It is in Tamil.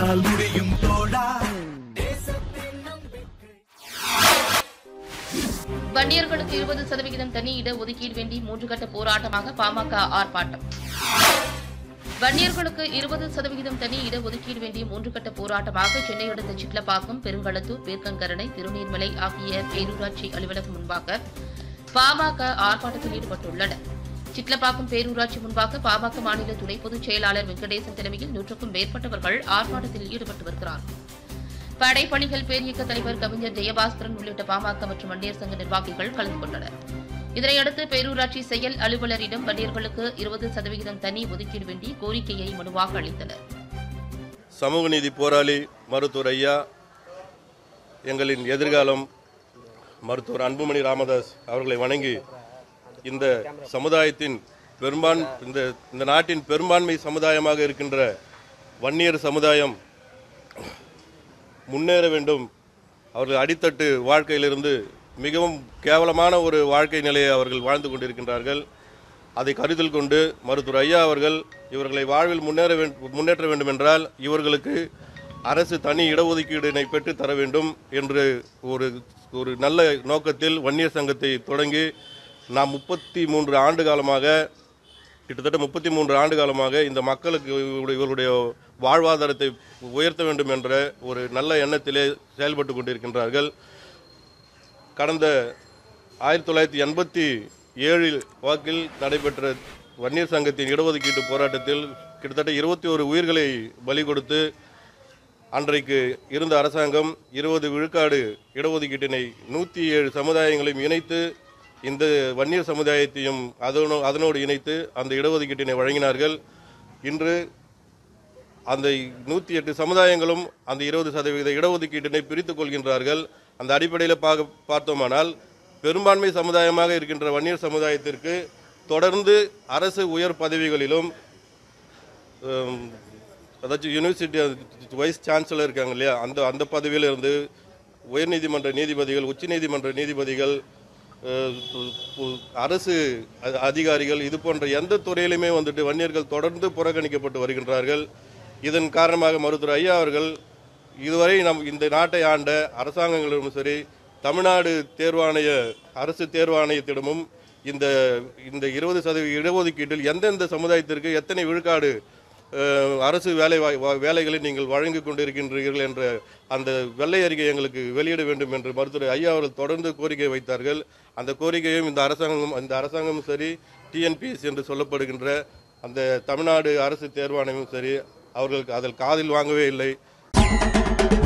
உன்னால் முடியும் தோழா வன்னியர்களுக்கு இருபது சதவிகிதம் தனி இட ஒதுக்கீடு வேண்டி மூன்று கட்ட போராட்டமாக பாமக ஆர்ப்பாட்டம் வன்னியர்களுக்கு இருபது சதவிகிதம் தனி இட ஒதுக்கீடு வேண்டிய மூன்று கட்ட போராட்டமாக சென்னை அடுத்த சிட்லப்பாக்கம் பெருங்களத்தூர் பேர்க்கங்கரணை திருநீர்மலை ஆகிய பேரூராட்சி அலுவலகம் முன்பாக பாமக ஆர்ப்பாட்டத்தில் ஈடுபட்டுள்ளனர் சிட்லப்பாக்கம் பேரூராட்சி முன்பாக பாமக மாநில துணை பொதுச் செயலாளர் வெங்கடேசன் தலைமையில் நூற்றுக்கும் மேற்பட்டவர்கள் ஆர்ப்பாட்டத்தில் ஈடுபட்டு வருகிறார்கள் படைப்பணிகள் பேரியக்க தலைவர் கவிஞர் ஜெயபாஸ்கரன் உள்ளிட்ட பாமக மற்றும் வன்னியர் சங்க நிர்வாகிகள் கலந்து கொண்டனர் இதனையடுத்து பேரூராட்சி செயல் அலுவலரிடம் வன்னியர்களுக்கு இருபது சதவிகிதம் தனி ஒதுக்கீடு வேண்டி கோரிக்கையை மனுவாக அளித்தனர் சமூக நீதி போராளி மருத்துவர் ஐயா எங்களின் எதிர்காலம் மருத்துவர் அன்புமணி ராமதாஸ் அவர்களை வணங்கி இந்த சமுதாயத்தின் பெரும்பான் இந்த இந்த நாட்டின் பெரும்பான்மை சமுதாயமாக இருக்கின்ற வன்னியர் சமுதாயம் முன்னேற வேண்டும் அவர்கள் அடித்தட்டு வாழ்க்கையிலிருந்து மிகவும் கேவலமான ஒரு வாழ்க்கை நிலையை அவர்கள் வாழ்ந்து கொண்டிருக்கின்றார்கள் அதை கருத்தில் கொண்டு மருத்துவர் ஐயா அவர்கள் இவர்களை வாழ்வில் முன்னேற வேண்டும் முன்னேற்ற வேண்டும் என்றால் இவர்களுக்கு அரசு தனி இடஒதுக்கீடினை பெற்று தர வேண்டும் என்று ஒரு ஒரு நல்ல நோக்கத்தில் வன்னியர் சங்கத்தை தொடங்கி நாம் முப்பத்தி மூன்று ஆண்டு காலமாக கிட்டத்தட்ட முப்பத்தி மூன்று ஆண்டு காலமாக இந்த மக்களுக்கு இவருடைய- இவருடைய வாழ்வாதாரத்தை உயர்த்த வேண்டும் என்ற ஒரு நல்ல எண்ணத்திலே செயல்பட்டு கொண்டிருக்கின்றார்கள் கடந்த ஆயிரத்தி தொள்ளாயிரத்தி எண்பத்தி ஏழில் வாக்கில் நடைபெற்ற வன்னியர் சங்கத்தின் இடஒதுக்கீட்டு போராட்டத்தில் கிட்டத்தட்ட இருபத்தி ஒரு உயிர்களை பலி கொடுத்து அன்றைக்கு இருந்த அரசாங்கம் இருபது விழுக்காடு இடஒதுக்கீட்டினை நூற்றி ஏழு சமுதாயங்களையும் இணைத்து இந்த வன்னியர் சமுதாயத்தையும் அதனோ அதனோடு இணைத்து அந்த இடஒதுக்கீட்டினை வழங்கினார்கள் இன்று அந்த நூற்றி எட்டு சமுதாயங்களும் அந்த இருபது சதவீத இடஒதுக்கீட்டினை பிரித்துக் கொள்கின்றார்கள் அந்த அடிப்படையில் பார்க்க பார்த்தோமானால் பெரும்பான்மை சமுதாயமாக இருக்கின்ற வன்னியர் சமுதாயத்திற்கு தொடர்ந்து அரசு உயர் பதவிகளிலும் ஹம், அதாச்சும் யூனிவர்சிட்டி வைஸ் சான்சலர் இருக்காங்க இல்லையா அந்த அந்த பதவியில் இருந்து உயர்நீதிமன்ற நீதிபதிகள் உச்சநீதிமன்ற நீதிபதிகள் அஹ், பு- அரசு அ- அதிகாரிகள் இது போன்ற எந்த துறையிலுமே வந்துட்டு வன்னியர்கள் தொடர்ந்து புறக்கணிக்கப்பட்டு வருகின்றார்கள் இதன் காரணமாக மருத்துவர் ஐயா அவர்கள் இதுவரை நம் இந்த நாட்டை ஆண்ட அரசாங்கங்களிடமும் சரி தமிழ்நாடு தேர்வாணைய அரசு தேர்வாணையத்திடமும் இந்த இந்த இருபது சதவீத இடஒதுக்கீட்டில் எந்தெந்த சமுதாயத்திற்கு எத்தனை விழுக்காடு அஹ், அரசு வேலை வாய்- வா- வேலைகளை நீங்கள் வழங்கி கொண்டிருக்கின்றீர்கள் என்ற அந்த வெள்ளை அறிக்கை எங்களுக்கு வெளியிட வேண்டும் என்று மருத்துவர் ஐயா அவர்கள் தொடர்ந்து கோரிக்கை வைத்தார்கள் அந்த கோரிக்கையும் இந்த அரசாங்கம் இந்த அரசாங்கமும் சரி டிஎன்பிஎஸ் என்று சொல்லப்படுகின்ற அந்த தமிழ்நாடு அரசு தேர்வாணையமும் சரி அவர்களுக்கு அதில் காதில் வாங்கவே இல்லை